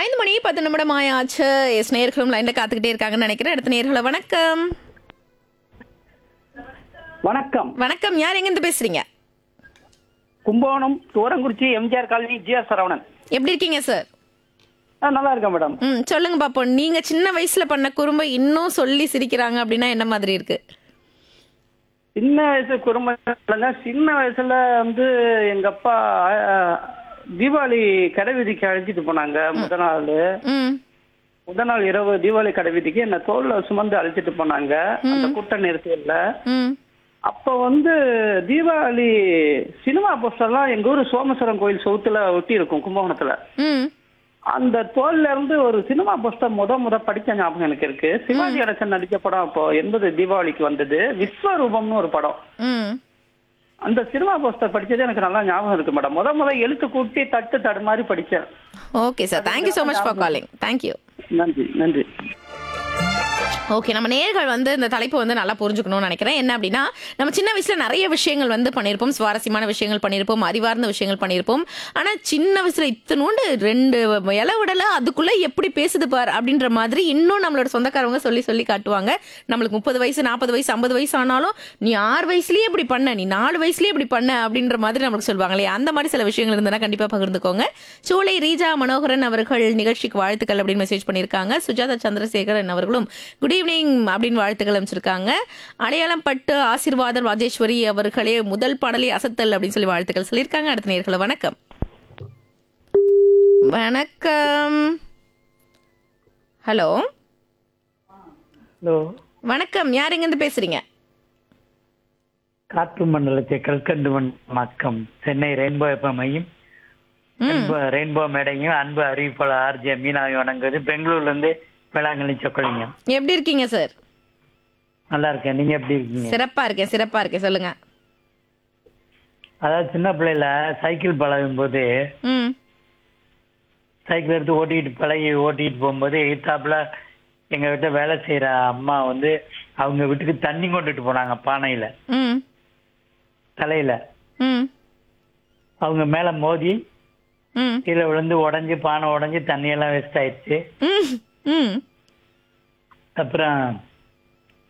ஐந்து மணி பத்து நிமிடம் ஆயாச்சு எஸ் நேர்களும் லைன்ல காத்துக்கிட்டே இருக்காங்கன்னு நினைக்கிறேன் அடுத்த நேர்களை வணக்கம் வணக்கம் வணக்கம் யார் எங்கிருந்து பேசுறீங்க Kumbakonam Thurangurichi M G R colony G R Saravanan எப்படி இருக்கீங்க சார் ஆ, நல்லா இருக்கேன் மேடம் ம் சொல்லுங்க பாப்போம் நீங்க சின்ன வயசுல பண்ண குறும்பை இன்னும் சொல்லி சிரிக்கிறாங்க அப்படின்னா என்ன மாதிரி இருக்கு சின்ன வயசு குடும்பம் சின்ன வயசுல வந்து எங்க அப்பா ஆ, தீபாவளி கடை வீதிக்கு அழைச்சிட்டு போனாங்க முத நாள் ம் முத நாள் இரவு தீபாவளி கடை வீதிக்கு என்ன தோல்ல சுமந்து அழைச்சிட்டு போனாங்க அந்த கூட்ட நெரிசல்ல ம் அப்ப வந்து தீபாவளி சினிமா போஸ்டர்லாம் எங்க ஊர் சோமேஸ்வரம் கோயில் சவுத்துல ஒட்டி இருக்கும் கும்பகோணத்துல ம் அந்த தோல்ல இருந்து ஒரு சினிமா போஸ்டர் முத முத படிச்ச ஞாபகம் எனக்கு இருக்கு சிவாஜி கணேசன் நடிச்ச படம் அப்போ எண்பது தீபாவளிக்கு வந்தது விஸ்வரூபம்னு ஒரு படம் ம் அந்த சினிமா போஸ்டர் படிச்சது எனக்கு நல்லா ஞாபகம் இருக்கு மேடம் முத முத எழுத்து கூட்டி தட்டு தடு மாதிரி படிச்சேன் okay sir thank you so much for calling thank you நன்றி நன்றி ஓகே நம்ம நேர்கள் வந்து இந்த தலைப்பு வந்து நல்லா புரிஞ்சுக்கணும்னு நினைக்கிறேன் என்ன அப்படின்னா நம்ம சின்ன வயசுல நிறைய விஷயங்கள் வந்து பண்ணியிருப்போம் சுவாரஸ்யமான விஷயங்கள் பண்ணியிருப்போம் அறிவார்ந்த விஷயங்கள் பண்ணியிருப்போம் ஆனா சின்ன வயசுல இத்தனோண்டு ரெண்டு இலை விடல அதுக்குள்ள எப்படி பேசுது பார் அப்படின்ற மாதிரி இன்னும் நம்மளோட சொந்தக்காரவங்க சொல்லி சொல்லி காட்டுவாங்க நம்மளுக்கு முப்பது வயசு நாற்பது வயசு ஐம்பது வயசு ஆனாலும் நீ ஆறு வயசுலயே இப்படி பண்ண நீ நாலு வயசுலயே இப்படி பண்ண அப்படின்ற மாதிரி நம்மளுக்கு சொல்லுவாங்க இல்லையா அந்த மாதிரி சில விஷயங்கள் இருந்ததுன்னா கண்டிப்பா பகிர்ந்துக்கோங்க சூளை ரீஜா மனோகரன் அவர்கள் நிகழ்ச்சிக்கு வாழ்த்துக்கள் அப்படின்னு மெசேஜ் பண்ணியிருக்காங்க சுஜாதா சந்திரசேகரன் அவர்களும் குட் ஈவினிங் அப்படின்னு வாழ்த்துக்கள் அமைச்சிருக்காங்க அடையாளம் பட்டு ஆசீர்வாதம் ராஜேஸ்வரி அவர்களே முதல் பாடலே அசத்தல் அப்படின்னு சொல்லி வாழ்த்துக்கள் சொல்லியிருக்காங்க அடுத்த நேர்களை வணக்கம் வணக்கம் ஹலோ ஹலோ வணக்கம் யார் எங்கேருந்து பேசுறீங்க காற்று மண்டலத்தை கல்கண்டு மக்கம் சென்னை ரெயின்போ எஃப்எம்ஐயும் அன்பு ரெயின்போ மேடையும் அன்பு அறிவிப்பாளர் ஆர்ஜே மீனாவை வணங்குவது பெங்களூர்ல இருந்து வேளாங்கண்ணி சொக்கலிங்க எப்படி இருக்கீங்க சார் நல்லா இருக்கேன் நீங்க எப்படி இருக்கீங்க சிறப்பா இருக்கேன் சிறப்பா இருக்கேன் சொல்லுங்க அதாவது சின்ன பிள்ளையில சைக்கிள் பழகும் போது ம் சைக்கிள் எடுத்து ஓட்டிட்டு பழகி ஓட்டிட்டு போகும்போது எதிர்த்தாப்புல எங்க வீட்டை வேலை செய்யற அம்மா வந்து அவங்க வீட்டுக்கு தண்ணி கொண்டுட்டு போனாங்க பானையில ம் தலையில ம் அவங்க மேல மோதி ம் கீழே விழுந்து உடஞ்சி பானை உடஞ்சி தண்ணியெல்லாம் வேஸ்ட் ஆயிடுச்சு ம் ம் அப்புறம்